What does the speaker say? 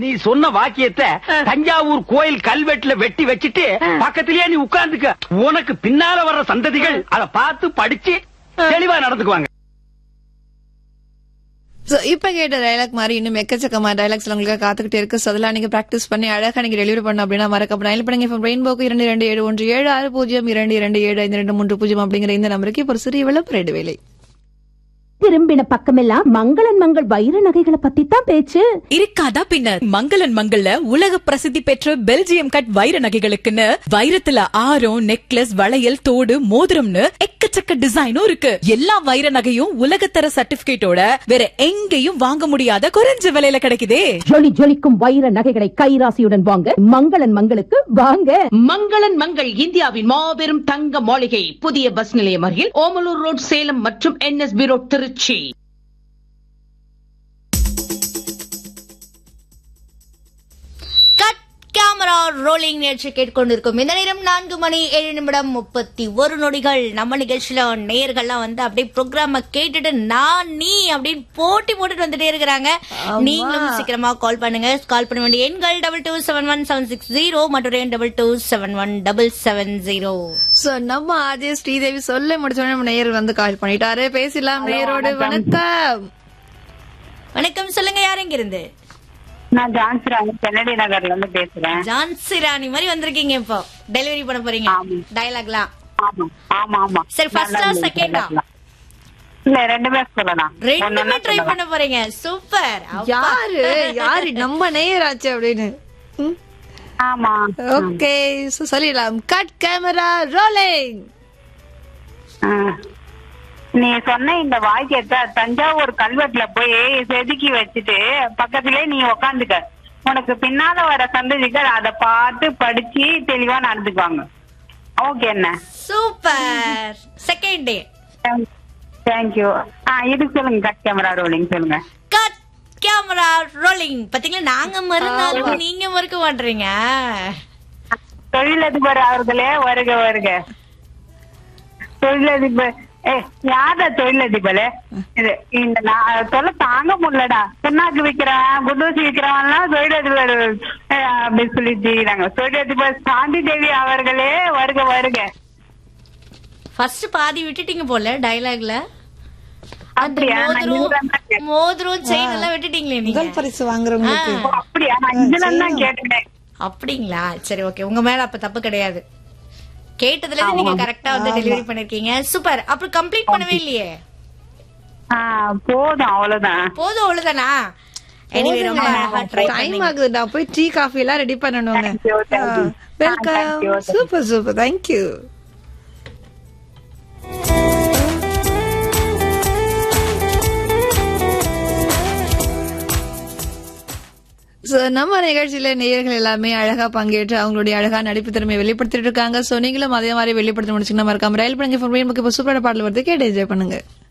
நீ சொன்ன வாக்கியத்தை தஞ்சாவூர் கோயில் கல்வெட்டுல வெட்டி வச்சிட்டு பக்கத்திலேயே நீ உட்கார்ந்துக்க உனக்கு பின்னால வர்ற சந்ததிகள் அத பார்த்து படிச்சு தெளிவா நடந்துக்குவாங்க சோ இப்ப கேட்ட டைலாக் மாதிரி இன்னும் எக்கச்சக்கமா டைலாக்ஸ் உங்களுக்கு காத்துக்கிட்டே இருக்கு சோ அதெல்லாம் நீங்க பிராக்டிஸ் பண்ணி அழகா நீங்க டெலிவரி பண்ண அப்படின்னா மறக்கப்பட நைல் பண்ணுங்க இப்போ ரெயின்போக்கு இரண்டு இரண்டு ஏழு ஒன்று ஏழு ஆறு பூஜ்ஜியம் இரண்டு இரண்டு ஏழு ஐந்து ரெண்டு மூன்று பூஜ்ஜியம் அப்படிங்கிற இந்த நம்பருக்கு இப்போ ஒரு சிறிய விளம்பர இடைவேளை திரும்பின பக்கமெல்லாம் மங்களன் மங்கள் வைர நகைகளை பத்தி தான் பேச்சு இருக்காதா பின்ன மங்களன் மங்கள்ல உலக பிரசித்தி பெற்ற பெல்ஜியம் கட் வைர நகைகளுக்குன்னு வைரத்துல ஆரம் நெக்லஸ் வளையல் தோடு மோதிரம்னு எக்கச்சக்க டிசைனும் இருக்கு எல்லா வைர நகையும் உலகத்தர சர்டிபிகேட்டோட வேற எங்கேயும் வாங்க முடியாத குறைஞ்ச விலையில கிடைக்குதே ஜொலி ஜொலிக்கும் வைர நகைகளை கைராசியுடன் வாங்க மங்களன் மங்களுக்கு வாங்க மங்களன் மங்கள் இந்தியாவின் மாபெரும் தங்க மாளிகை புதிய பஸ் நிலையம் அருகில் ஓமலூர் ரோட் சேலம் மற்றும் NSB road Trichy cut camera rolling நிகழ்ச்சி கேட்டுக்கொண்டிருக்கும் இந்த நேரம் நான்கு மணி ஏழு நிமிடம் முப்பத்தி ஒரு நொடிகள் நம்ம நிகழ்ச்சியில நேயர்கள்லாம் வந்து அப்படியே ப்ரோக்ராம கேட்டுட்டு நான் நீ அப்படின்னு போட்டி போட்டுட்டு வந்துட்டே இருக்கிறாங்க நீங்களும் சீக்கிரமா கால் பண்ணுங்க கால் பண்ண வேண்டிய எண்கள் double two seven one seven six zero மற்றும் double two seven one double seven zero so நம்ம ஆஜே ஸ்ரீதேவி சொல்ல முடிச்சோடனே நம்ம நேயர் வந்து கால் பண்ணிட்டாரு பேசலாம் நேயரோடு வணக்கம் வணக்கம் சொல்லுங்க யார் எங்க இருந்து நான் ஜான்சி ராணி கென்னடி நகர்ல இருந்து பேசுறேன் ஜான்சி ராணி மாதிரி வந்திருக்கீங்க இப்போ டெலிவரி பண்ண போறீங்க டயலாக்லாம் ஆமா ஆமா ஆமா சரி, first ஆ, second ஆ? இல்ல ரெண்டுமே சொல்லலாம் ரெண்டுமே ஒண்ணொண்ணா ட்ரை சொல்லலாம். பண்ண போறீங்க சூப்பர் யாரு யாரு நம்ம நேயர் ஆச்சு அப்படின்னு ஆமா ஓகே சொல்லிடலாம் கட் கேமரா ரோலிங் ஆ. நீ சொன்ன இந்த வாக்கியத்தை தஞ்சாவூர் கல்வெட்டுல போய் செதுக்கி வச்சுட்டு பக்கத்திலே நீ உக்காந்துக்க உனக்கு பின்னால வர சந்ததிகள் அதை பார்த்து படிச்சு தெளிவா நடந்துக்குவாங்க ஓகே என்ன சூப்பர் செகண்ட் டே தேங்க்யூ ஆ இது சொல்லுங்க கட் கேமரா ரோலிங் சொல்லுங்க கட் கேமரா ரோலிங் பாத்தீங்களா நாங்க மறந்தாலும் நீங்க மறக்க மாட்டீங்க தொழிலதிபர் அவர்களே வருக வருக தொழிலதிபர் ஏ யாரா தொழிலதிபர் இது இந்த நான் சொல்ல தாங்க முடியலடா புண்ணாக்கு விக்கிறவன் குண்டூசி விக்கிறவன் எல்லாம் தொழிலதிபர் அஹ், அப்படி சொல்லி செய்யறாங்க தொழிலதிபர் சாந்தி தேவி அவர்களே வருக வருக ஃபர்ஸ்ட் பாதி விட்டுட்டீங்க போல டயலாக்ல அந்த அப்படியா? நான் இதுதான் தான் மோதிரம் கேட்டேன். மோதிரம் செயின் எல்லாம் விட்டுட்டீங்களே நீங்க முதல் பரிசு வாங்குறவங்களுக்கு ஓ, அப்படியா நான் இதுல தான் கேட்டுட்டேன் அப்படிங்களா சரி ஓகே உங்க மேல அப்ப தப்பு கிடையாது கேட்டதுல இருந்து நீங்க கரெக்டா வந்து டெலிவரி பண்ணிருக்கீங்க சூப்பர் அப்புறம் கம்ப்ளீட் பண்ணவே இல்லையே ஆ, போதும் அவ்வளவுதான் போதும் அவ்வளவுதானா எனிவே ரொம்ப அழகா ட்ரை டைம் பண்ணீங்க ஆகுது நான் போய் டீ காஃபி எல்லாம் ரெடி பண்ணணுங்க Thank you, thank you. Ah, thank welcome you, thank you. Super super thank you So, நம்ம நிகழ்ச்சியில நேயர்கள் எல்லாமே அழகா பங்கேற்று அவங்களுடைய அழகா நடிப்பு திறமையை வெளிப்படுத்திட்டு இருக்காங்க சோ நீங்களும் அதே மாதிரி வெளிப்படுத்த முடிச்சுங்கன்னா மறக்காம ரயில் பண்ணுங்க இப்போ சூப்பரான பாடல் வருது கேட்டு என்ஜாய் பண்ணுங்க